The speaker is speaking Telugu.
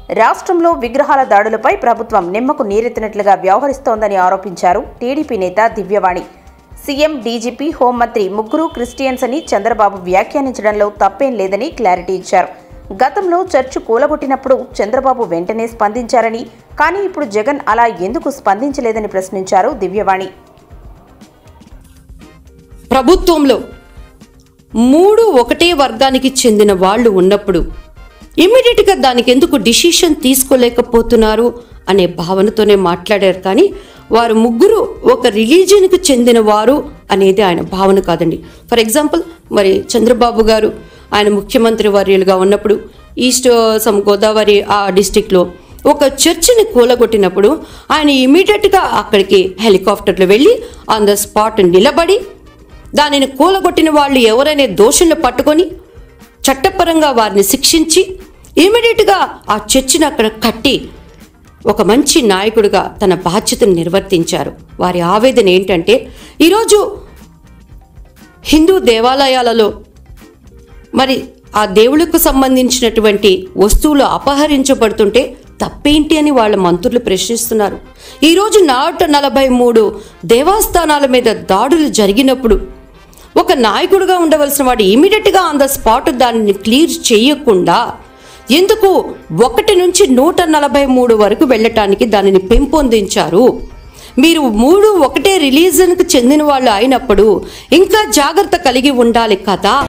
రాష్ట్రంలో విగ్రహాల దాడులపై ప్రభుత్వం నిమ్మకు నీరెత్తినట్లుగా వ్యవహరిస్తోందని ఆరోపించారు టీడీపీ నేత దివ్యవాణి సీఎం డీజీపీ హోంమంత్రి ముగ్గురు క్రిస్టియన్స్ అని చంద్రబాబు వ్యాఖ్యానించడంలో తప్పేం లేదని క్లారిటీ ఇచ్చారు గతంలో చర్చ్ కూలగొట్టినప్పుడు చంద్రబాబు వెంటనే స్పందించారని కానీ ఇప్పుడు జగన్ అలా ఎందుకు స్పందించలేదని ప్రశ్నించారు దివ్యవాణి ప్రభుత్వంలో మూడు ఒకటే వర్గానికి చెందిన వాళ్ళు ఉన్నప్పుడు ఇమ్మీడియట్గా దానికి ఎందుకు డిసిషన్ తీసుకోలేకపోతున్నారు అనే భావనతోనే మాట్లాడారు కానీ వారు ముగ్గురు ఒక రిలీజియన్కి చెందిన వారు అనేది ఆయన భావన కాదండి ఫర్ ఎగ్జాంపుల్ మరి చంద్రబాబు గారు ఆయన ముఖ్యమంత్రి వర్యులుగా ఉన్నప్పుడు ఈస్ట్ సమ్ గోదావరి ఆ డిస్టిక్లో ఒక చర్చిని కూలగొట్టినప్పుడు ఆయన ఇమీడియట్గా అక్కడికి హెలికాప్టర్లో వెళ్ళి ఆన్ ద స్పాట్ నిలబడి దానిని కూలగొట్టిన వాళ్ళు ఎవరైనా దోషులను పట్టుకొని చట్టపరంగా వారిని శిక్షించి ఇమీడియట్గా ఆ చర్చిని అక్కడ కట్టి ఒక మంచి నాయకుడిగా తన బాధ్యతను నిర్వర్తించారు వారి ఆవేదన ఏంటంటే ఈరోజు హిందూ దేవాలయాలలో మరి ఆ దేవుళ్ళకు సంబంధించినటువంటి వస్తువులు అపహరించబడుతుంటే తప్పేంటి అని వాళ్ళ మంత్రులు ప్రశ్నిస్తున్నారు ఈరోజు నూట నలభై మూడు దేవస్థానాల మీద దాడులు జరిగినప్పుడు ఒక నాయకుడిగా ఉండవలసిన వాడు ఇమీడియట్గా ఆన్ ద స్పాట్ దానిని క్లియర్ చేయకుండా ఎందుకు ఒకటి నుంచి నూట నలభై మూడు వరకు వెళ్ళటానికి దానిని పెంపొందించారు మీరు మూడు ఒకటే రిలీజన్కి చెందిన వాళ్ళు అయినప్పుడు ఇంకా జాగ్రత్త కలిగి ఉండాలి కదా